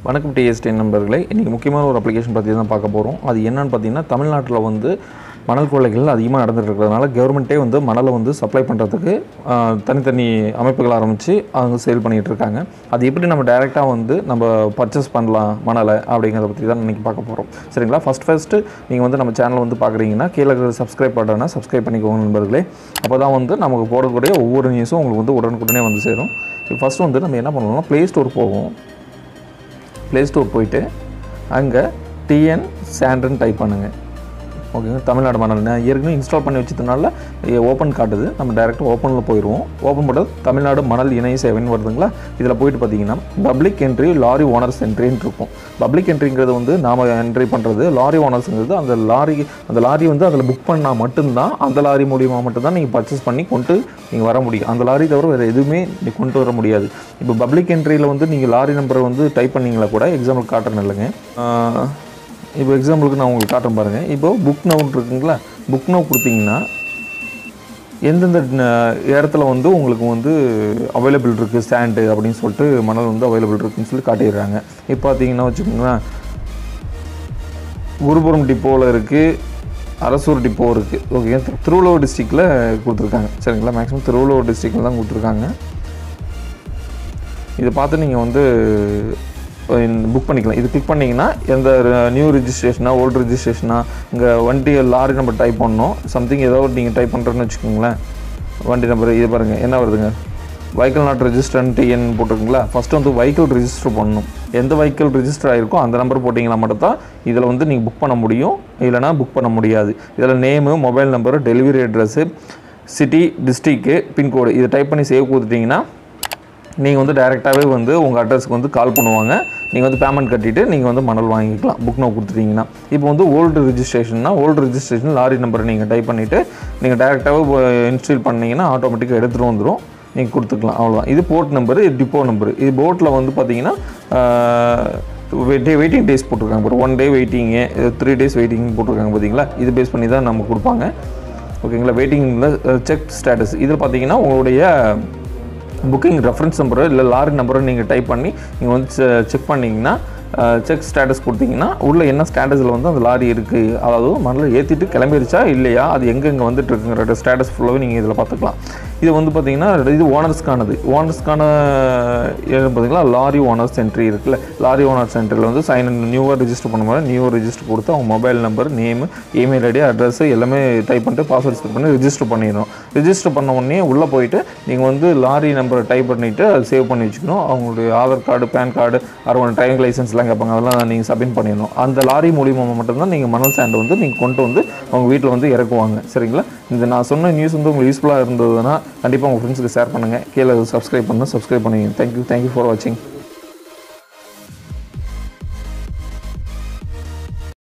வணக்கம் டிஎஸ்டி நண்பர்களே இன்றைக்கி முக்கியமான ஒரு அப்ளிகேஷன் பற்றி தான் பார்க்க போகிறோம் அது என்னன்னு பார்த்தீங்கன்னா தமிழ்நாட்டில் வந்து மணல் கொள்ளைகள் அதிகமாக நடந்துட்டு இருக்கிறதுனால கவர்மெண்ட்டே வந்து மணலை வந்து சப்ளை பண்ணுறதுக்கு தனித்தனி அமைப்புகள் ஆரம்பித்து அவங்க சேல் பண்ணிகிட்டு இருக்காங்க அது எப்படி நம்ம டைரெக்டாக வந்து நம்ம பர்ச்சேஸ் பண்ணலாம் மணலை அப்படிங்கிறத பற்றி தான் இன்றைக்கி பார்க்க போகிறோம் சரிங்களா ஃபஸ்ட் ஃபஸ்ட்டு நீங்கள் வந்து நம்ம சேனல் வந்து பார்க்குறீங்கன்னா கீழே சப்ஸ்கிரைப் பண்ணுறேன்னா சப்ஸ்கிரைப் பண்ணிக்கோங்க நண்பர்களே அப்போ தான் வந்து நமக்கு போடக்கூடிய ஒவ்வொரு நியூஸும் உங்களுக்கு வந்து உடனுக்குடனே வந்து சேரும் இப்போ ஃபஸ்ட்டு வந்து நம்ம என்ன பண்ணணும்னா ப்ளே ஸ்டோர் போவோம் ப்ளே ஸ்டோர் போயிட்டு அங்கே டிஎன் சாண்ட்ரன் டைப் பண்ணுங்கள் ஓகேங்க தமிழ்நாடு மணல் நான் ஏற்கனவே இன்ஸ்டால் பண்ணி வச்சதுனால ஓப்பன் காட்டுது நம்ம டேரெக்டாக ஓப்பனில் போயிடுவோம் ஓப்பன் பண்ணுறது தமிழ்நாடு மணல் இணைய சேவைன்னு வருதுங்களா இதில் போயிட்டு பார்த்தீங்கன்னா பப்ளிக் என்ட்ரி லாரி ஓனர்ஸ் என்ட்ரின்னு இருக்கும் பப்ளிக் என்ட்ரிங்கிறது வந்து நாம் என்ட்ரி பண்ணுறது லாரி ஓனர்ஸுங்கிறது அந்த லாரி அந்த லாரி வந்து அதில் புக் பண்ணால் மட்டும்தான் அந்த லாரி மூலியமாக மட்டும்தான் நீங்கள் பர்ச்சேஸ் பண்ணி கொண்டு நீங்கள் வர முடியும் அந்த லாரி தவிர வேறு எதுவுமே நீ கொண்டு வர முடியாது இப்போ பப்ளிக் என்ட்ரியில் வந்து நீங்கள் லாரி நம்பரை வந்து டைப் பண்ணீங்களா கூட எக்ஸாம்பிள் காட்டுறேன் இல்லைங்க ஆஹ் இப்போ எக்ஸாம்பிளுக்கு நான் உங்களுக்கு காட்டுறேன் பாருங்கள் இப்போ புக் நவுன் இருக்குங்களா புக் நவ் கொடுத்தீங்கன்னா எந்தெந்த ந- இடத்துல வந்து உங்களுக்கு வந்து அவைலபிள் இருக்குது ஸ்டாண்டு அப்படின்னு சொல்லிட்டு மணல் வந்து அவைலபிள் இருக்குன்னு சொல்லி காட்டிடுறாங்க இப்போ பார்த்தீங்கன்னா வச்சுக்கோங்களேன் குருபுரம் டிப்போவில் இருக்குது அரசூர் டிப்போ இருக்குது ஓகே திருவள்ளூர் டிஸ்ட்ரிக்டில் கொடுத்துருக்காங்க சரிங்களா மேக்ஸிமம் திருவள்ளூர் டிஸ்ட்ரிக்டில் தான் கொடுத்துருக்காங்க இதை பார்த்து நீங்கள் வந்து புக் பண்ணிக்கலாம் இது கிளிக் பண்ணிங்கன்னா எந்த நியூ ரிஜிஸ்ட்ரேஷனா ஓல்டு ரிஜிஸ்ட்ரேஷனா இங்கே வண்டி லாரி நம்பர் டைப் பண்ணணும் சம்திங் ஏதோ ஒரு நீங்கள் டைப் பண்ணுறேன்னு வச்சுக்கோங்களேன் வண்டி நம்பர் இது பாருங்கள் என்ன வருதுங்க வெஹிக்கிள் நாட் ரெஜிஸ்டர்ன் டிஎன் போட்டிருக்குங்களா ஃபஸ்ட்டு வந்து வெஹிக்கிள் ரிஜிஸ்டர் பண்ணணும் எந்த வெஹிக்கிள் ரிஜிஸ்டர் ஆகிருக்கோ அந்த நம்பர் போட்டிங்கன்னா மட்டும் தான் இதில் வந்து நீங்கள் புக் பண்ண முடியும் இல்லைனா புக் பண்ண முடியாது இதில் name mobile number delivery address city district pincode இதை டைப் பண்ணி சேவ் கொடுத்துட்டிங்கன்னா நீங்கள் வந்து டைரெக்டாகவே வந்து உங்கள் அட்ரஸ்க்கு வந்து கால் பண்ணுவாங்க நீங்கள் வந்து பேமெண்ட் கட்டிட்டு நீங்கள் வந்து மணல் வாங்கிக்கலாம் புக் நோ கொடுத்துட்டீங்கன்னா இப்போ வந்து ஓல்டு ரிஜிஸ்ட்ரேஷன்னா ஓல்டு ரிஜிஸ்ட்ரேஷன் லாரி நம்பரை நீங்கள் டைப் பண்ணிவிட்டு நீங்கள் டேரெக்டாகவே இன்ஸ்டால் பண்ணீங்கன்னா ஆட்டோமேட்டிக்காக எடுத்துகிட்டு வந்துடும் நீங்கள் கொடுத்துக்கலாம் அவ்வளோதான் இது போர்ட் நம்பரு இது டிப்போ நம்பரு இது போட்டில் வந்து பார்த்தீங்கன்னா வெயிட்டிங் டேஸ் போட்டிருக்காங்க ஒரு one day waiting three days waiting போட்டிருக்காங்க பார்த்தீங்களா இது பேஸ் பண்ணி தான் நம்ம கொடுப்பாங்க ஓகேங்களா வெயிட்டிங்கில் செக் ஸ்டேட்டஸ் இதில் பார்த்தீங்கன்னா உங்களுடைய புக்கிங் ரெஃபரன்ஸ் நம்பரோ இல்லை லாரி நம்பரோ நீங்கள் டைப் பண்ணி நீங்கள் வந்து செக் பண்ணிங்கன்னா செக் ஸ்டேட்டஸ் கொடுத்தீங்கன்னா உள்ள என்ன ஸ்டேட்டஸில் வந்து அந்த லாரி இருக்குது அதாவது மணலில் ஏற்றிட்டு கிளம்பிருச்சா இல்லையா அது எங்கெங்கே வந்துட்டு இருக்குங்கிற ஸ்டேட்டஸ் ஃபுல்லாகவே நீங்கள் இதில் பார்த்துக்கலாம் இது வந்து பார்த்தீங்கன்னா இது ஓனர்ஸ்க்கானது ஓனர்ஸ்க்கான பார்த்தீங்களா லாரி ஓனர்ஸ் என்ட்ரி இருக்குல்ல லாரி ஓனர்ஸ் என்ட்ரியில் வந்து சைன் நியூவாக ரிஜிஸ்டர் பண்ணும்போது நியூவாக ரிஜிஸ்டர் கொடுத்து அவங்க mobile number name email ID address எல்லாமே டைப் பண்ணிட்டு பாஸ்வேர்ட் செட் பண்ணி ரிஜிஸ்டர் பண்ணிடணும் ரிஜிஸ்டர் பண்ண உடனே உள்ளே போயிட்டு நீங்கள் வந்து லாரி நம்பரை டைப் பண்ணிவிட்டு அது சேவ் பண்ணி வச்சுக்கணும் அவங்களுடைய ஆதார் கார்டு பேன் கார்டு அறுபது டிரைவிங் லைசன்ஸ்லாம் கேட்பாங்க அதெல்லாம் நீங்கள் சப்மிட் பண்ணிடணும் அந்த லாரி மூலியமாக மட்டும்தான் நீங்கள் மணல் சாண்ட் வந்து நீங்கள் கொண்டு வந்து அவங்க வீட்டில் வந்து இறக்குவாங்க சரிங்களா இந்த நான் சொன்ன நியூஸ் வந்து உங்களுக்கு யூஸ்ஃபுல்லாக இருந்ததுன்னா கண்டிப்பாக உங்கள் ஃப்ரெண்ட்ஸுக்கு ஷேர் பண்ணுங்கள் கீழே சப்ஸ்கிரைப் பண்ணணும் சப்ஸ்கிரைப் பண்ணுவீங்க தேங்க்யூ தேங்க்யூ ஃபார் வாட்சிங்